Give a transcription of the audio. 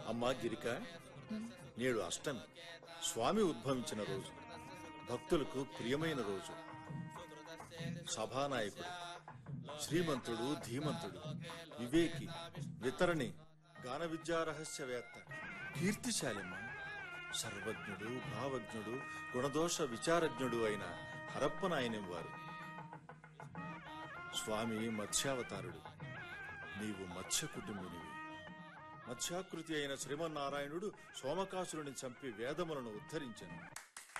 అమ్మా గిరిక నేడు అష్టమి స్వామి ఉద్భవించిన రోజు భక్తులకు ప్రియమైన రోజు సభానాయకుడు శ్రీమంతుడు ధీమంతుడు వివేకి వితరణి గాన విద్యా రహస్యవేత్త కీర్తిశాలిమ్మ సర్వజ్ఞుడు భావజ్ఞుడు గుణదోష విచారజ్ఞుడు అయిన హరప్పనాయనం వారు స్వామి మత్స్యావతారుడు నీవు మత్స్య కుటుంబినివి మత్స్యాకృతి అయిన శ్రీమన్నారాయణుడు సోమకాసురుని చంపి వేదములను ఉద్ధరించెను